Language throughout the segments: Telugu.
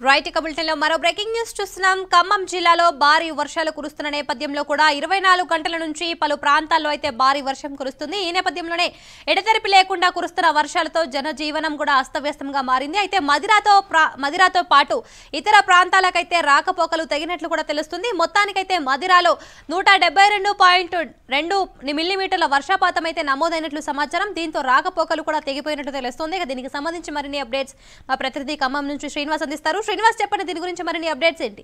రైట్ ఇక బులెటిన్ లో మరో బ్రేకింగ్ న్యూస్ చూస్తున్నాం ఖమ్మం జిల్లాలో భారీ వర్షాలు కురుస్తున్న నేపథ్యంలో కూడా ఇరవై నాలుగు గంటల నుంచి పలు ప్రాంతాల్లో అయితే భారీ వర్షం కురుస్తుంది ఈ నేపథ్యంలోనే ఎడతెరిపి లేకుండా కురుస్తున్న వర్షాలతో జనజీవనం కూడా అస్తవ్యస్తంగా మారింది అయితే మదిరాతో ప్రా- మదిరాతో పాటు ఇతర ప్రాంతాలకైతే రాకపోకలు తగినట్లు కూడా తెలుస్తుంది మొత్తానికైతే మదిరాలో నూట డెబ్బై రెండు పాయింట్ రెండు మిల్లీమీటర్ల వర్షపాతం అయితే నమోదైనట్లు సమాచారం దీంతో రాకపోకలు కూడా తెగిపోయినట్టు తెలుస్తుంది ఇక దీనికి సంబంధించి మరిన్ని అప్డేట్స్ మా ప్రతినిధి ఖమ్మం నుంచి శ్రీనివాస్ అందిస్తారు శ్రీనివాస్ చెప్పండి దీని గురించి మరిన్ని అప్డేట్స్ ఏంటి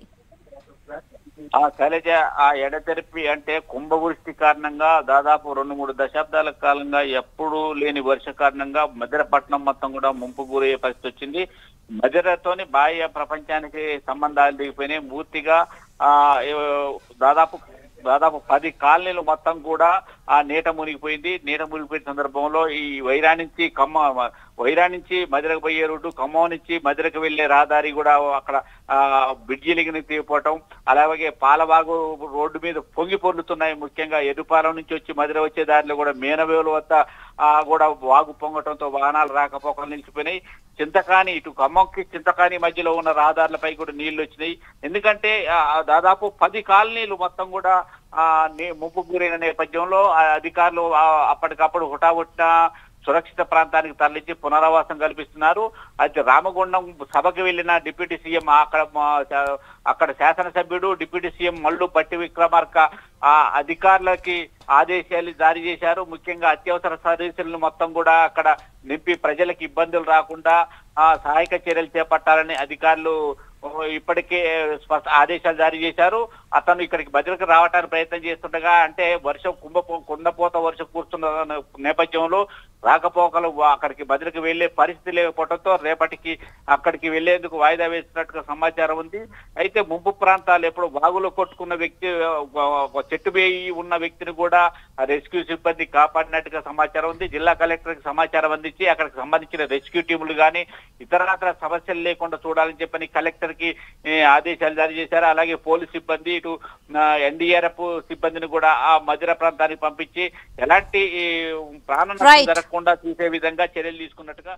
ఆ శైలజ ఆ ఎడతెరిపి అంటే కుంభవృష్టి కారణంగా దాదాపు రెండు మూడు దశాబ్దాల కాలంగా ఎప్పుడూ లేని వర్ష కారణంగా మధిరపట్నం మొత్తం కూడా ముంపు గురయ్యే పరిస్థితి వచ్చింది మధిరతోని బాహ్య ప్రపంచానికి సంబంధాలు దిగిపోయినాయి పూర్తిగా ఆ ఏ- దాదాపు దాదాపు పది కాలనీలు మొత్తం కూడా ఆ నీట మునిగిపోయింది నీట మునిగిపోయిన సందర్భంలో ఈ వైరా నుంచి ఖమ్మ వైరా నుంచి మధిరకు పోయే రోడ్డు ఖమ్మం నుంచి మధిరకు వెళ్లే రహదారి కూడా అక్కడ ఆ బ్రిడ్జిలిగిన తీయపోవటం అలాగే పాలవాగు రోడ్డు మీద పొంగి పొర్లుతున్నాయి ముఖ్యంగా ఎదుపాలెం నుంచి వచ్చి మధిర వచ్చే దారిలో కూడా మేనవేలు వద్ద ఆ కూడా వాగు పొంగటంతో వాహనాలు రాకపోకలు నిలిచిపోయినాయి చింతకాని ఇటు ఖమ్మంకి చింతకాని మధ్యలో ఉన్న రహదారులపై కూడా నీళ్లు వచ్చినాయి ఎందుకంటే ఆ, దాదాపు పది కాలనీలు మొత్తం కూడా ఆ నీ- ముప్పు గురైన నేపథ్యంలో ఆ అధికారులు ఆ, అప్పటికప్పుడు హుటాహుట్న సురక్షిత ప్రాంతానికి తరలించి పునరావాసం కల్పిస్తున్నారు అయితే రామగుండం సభకు వెళ్లిన డిప్యూటీ సీఎం అక్కడ మా- శా- అక్కడ శాసనసభ్యుడు డిప్యూటీ సీఎం మల్లు బట్టి విక్రమార్క ఆ అధికారులకి ఆదేశాలు జారీ చేశారు ముఖ్యంగా అత్యవసర సర్వీసులను మొత్తం కూడా అక్కడ నింపి ప్రజలకు ఇబ్బందులు రాకుండా ఆ సహాయక చర్యలు చేపట్టాలని అధికారులు ఓ, ఇప్పటికే స్పష్ట ఆదేశాలు జారీ చేశారు అతను ఇక్కడికి భద్రతకు రావడానికి ప్రయత్నం చేస్తుండగా అంటే వర్షం కుంభపో కుండపోత వర్షం కూర్చున్న నేపథ్యంలో రాకపోకలు అక్కడికి భద్రకు వెళ్లే పరిస్థితి లేకపోవడంతో రేపటికి అక్కడికి వెళ్లేందుకు వాయిదా వేసినట్టుగా సమాచారం ఉంది అయితే ముంపు ప్రాంతాలు ఎప్పుడు వాగులో కొట్టుకున్న వ్యక్తి ఒక చెట్టు వేయి ఉన్న వ్యక్తిని కూడా రెస్క్యూ సిబ్బంది కాపాడినట్టుగా సమాచారం ఉంది జిల్లా కలెక్టర్ కి సమాచారం అందించి అక్కడికి సంబంధించిన రెస్క్యూ టీములు కానీ ఇతరత్ర సమస్యలు లేకుండా చూడాలని చెప్పని కలెక్టర్ కి ఏ, ఆదేశాలు జారీ చేశారు అలాగే పోలీస్ సిబ్బంది ఇటు ఎన్డీఆర్ఎఫ్ సిబ్బందిని కూడా ఆ మధిర ప్రాంతానికి పంపించి ఎలాంటి ఈ, ప్రాణ నష్టం Right. జరగకుండా చూసే విధంగా చర్యలు తీసుకున్నట్టుగా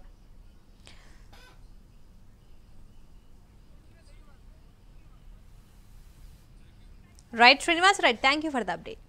right Srinivas right thank you for the update